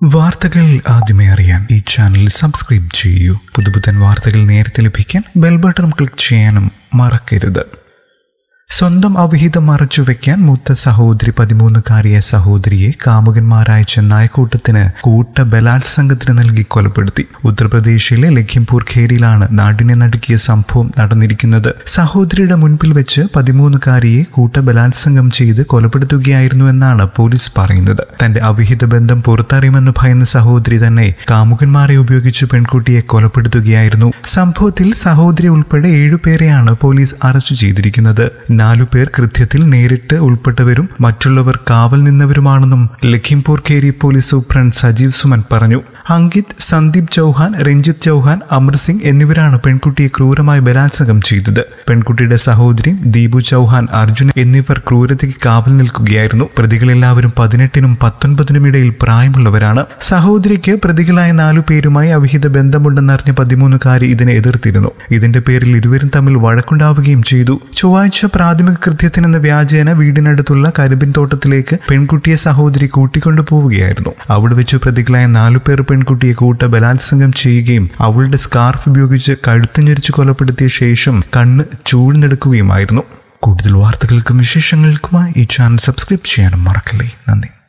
വാർത്തകൾ ആദ്യമേ അറിയാൻ ഈ ചാനൽ സബ്സ്ക്രൈബ് ചെയ്യൂ പുതുപുത്തൻ വാർത്തകൾ നേരത്തെ ലഭിക്കാൻ ബെൽ ബട്ടൺ ക്ലിക്ക് ചെയ്യാനും മറക്കരുത് സ്വന്തം അവിഹിതം മറച്ചുവെക്കാൻ മൂത്ത സഹോദരി പതിമൂന്നുകാരിയ സഹോദരിയെ കാമുകന്മാരായ ചെന്നായക്കൂട്ടത്തിന് കൂട്ട ബലാത്സംഗത്തിന് നൽകി കൊലപ്പെടുത്തി ഉത്തർപ്രദേശിലെ ലഖിംപൂർ ഖേരിയിലാണ് നാടിനെ നടുക്കിയ സംഭവം നടന്നിരിക്കുന്നത് സഹോദരിയുടെ മുൻപിൽ വെച്ച് പതിമൂന്നുകാരിയെ കൂട്ട ബലാത്സംഗം ചെയ്ത് കൊലപ്പെടുത്തുകയായിരുന്നു എന്നാണ് പോലീസ് പറയുന്നത് തന്റെ അവിഹിത ബന്ധം പുറത്തറിയുമെന്ന് ഭയന്ന സഹോദരി തന്നെ കാമുകന്മാരെ ഉപയോഗിച്ച് പെൺകുട്ടിയെ കൊലപ്പെടുത്തുകയായിരുന്നു സംഭവത്തിൽ സഹോദരി ഉൾപ്പെടെ ഏഴുപേരെയാണ് പോലീസ് അറസ്റ്റ് ചെയ്തിരിക്കുന്നത് നാലുപേർ കൃത്യത്തിൽ നേരിട്ട് ഉൾപ്പെട്ടവരും മറ്റുള്ളവർ കാവൽ നിന്നവരുമാണെന്നും ലഖിംപൂർ കേരി പോലീസ് സൂപ്രണ്ട് സജീവ് സുമൻ പറഞ്ഞു അങ്കിത് സന്ദീപ് ചൗഹാൻ രഞ്ജിത്ത് ചൗഹാൻ അമർ സിംഗ് എന്നിവരാണ് പെൺകുട്ടിയെ ക്രൂരമായി ബലാത്സംഗം ചെയ്തത് പെൺകുട്ടിയുടെ സഹോദരി ദീപു ചൗഹാൻ അർജുൻ എന്നിവർ ക്രൂരതയ്ക്ക് കാവൽ നിൽക്കുകയായിരുന്നു പ്രതികളെല്ലാവരും പതിനെട്ടിനും പത്തൊൻപതിനും ഇടയിൽ പ്രായമുള്ളവരാണ് സഹോദരിക്ക് പ്രതികളായ നാലു പേരുമായി അവിഹിത ബന്ധമുണ്ടെന്നറിഞ്ഞ പതിമൂന്നുകാരി ഇതിനെ എതിർത്തിരുന്നു ഇതിന്റെ പേരിൽ ഇരുവരും തമ്മിൽ വഴക്കുണ്ടാവുകയും ചെയ്തു ചൊവ്വാഴ്ച പ്രാഥമിക കൃത്യത്തിനെന്ന വ്യാജേന വീടിനടുത്തുള്ള കരിമ്പിൻ തോട്ടത്തിലേക്ക് പെൺകുട്ടിയെ സഹോദരി കൂട്ടിക്കൊണ്ടുപോവുകയായിരുന്നു അവിടെ വെച്ച് പ്രതികളായ നാലുപേർ പെൺകുട്ടിയെ കൂട്ട ബലാത്സംഗം ചെയ്യുകയും അവളുടെ സ്കാർഫ് ഉപയോഗിച്ച് കഴുത്തുഞ്ഞെരിച്ച് കൊലപ്പെടുത്തിയ ശേഷം കണ്ണ് ചൂഴ്ന്നെടുക്കുകയുമായിരുന്നു കൂടുതൽ വാർത്തകൾക്കും വിശേഷങ്ങൾക്കുമായി ഈ ചാനൽ സബ്സ്ക്രൈബ് ചെയ്യാനും മറക്കല്ലേ നന്ദി